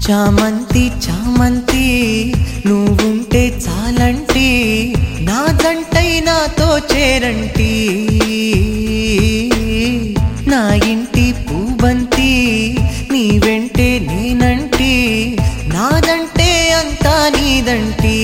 చామంతి చామంతి నువ్వుంటే చాలంటి నా జంటై నాతో చేరంటి నా ఇంటి పూబంతి నీ వెంటే నేనంటి నాదంటే అంతా నీదంటి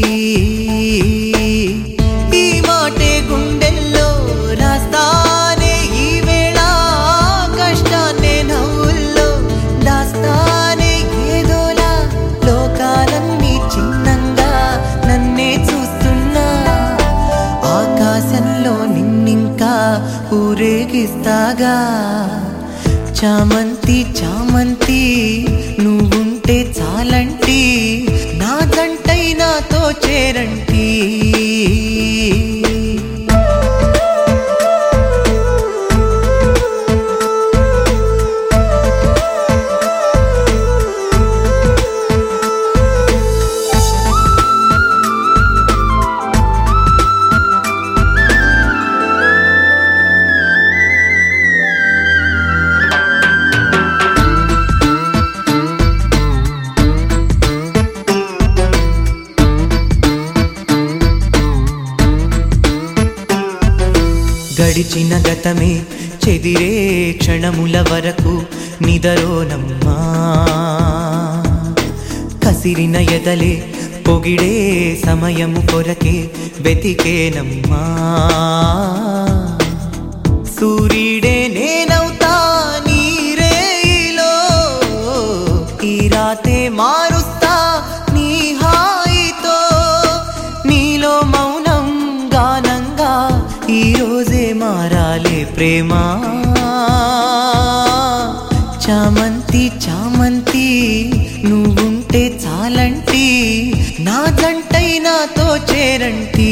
ఈ మాటే గుండెల్లో రాస్తానే ఈ వేళ కష్టాన్నే నవ్వుల్లో దాస్తానే ఏదోలా లోకాలన్నీ చిన్నంగా నన్నే చూస్తున్నా ఆకాశంలో నిన్నింకా ఊరేగిస్తాగా చామంతి చామంతి నువ్వుంటే చాలంటి నా జంటై నాతో చేరంటి గడిచిన గతమే చెదిరే క్షణముల వరకు నిదరోనమ్మా కసిరిన ఎదలే పొగిడే సమయము కొరకే వెతికేనమ్మా సూర్యుడే నేనవుతా నీరేలో ఈ రాతే మారుస్తా నీ హాయితో నీలో మౌనం గానంగా ఈ రోజే మారాలే ప్రేమ చామంతి చామంతి నువ్వుంటే చాలంటి నా జంటై నాతో చేరంటి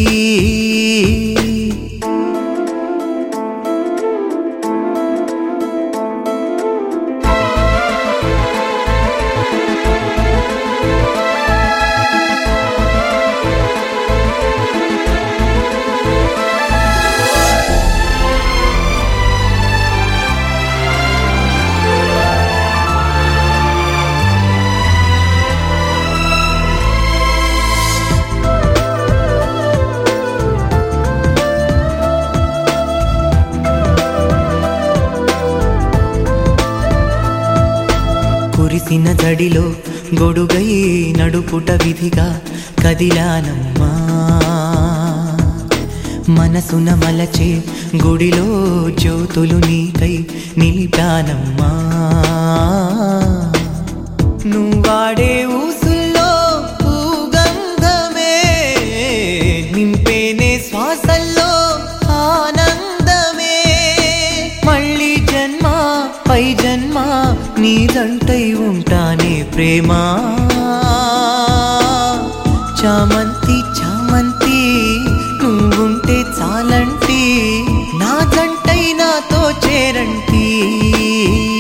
కురిసిన జడిలో గొడుగై నడుపుట విధిగా కదిలానమ్మా మనసున మలచే గుడిలో జ్యోతులు నీకై నిలిపానమ్మా నువ్వాడే ఊసుల్లో పూగంధమే నింపేనే శ్వాసల్లో ఆనందమే మళ్ళీ జన్మ పై జన్మ నీదంటై ఉంటానే ప్రేమా చామంతి చామంతి నువ్వుంటే చాలంటి నా జంటై నాతో చేరంటి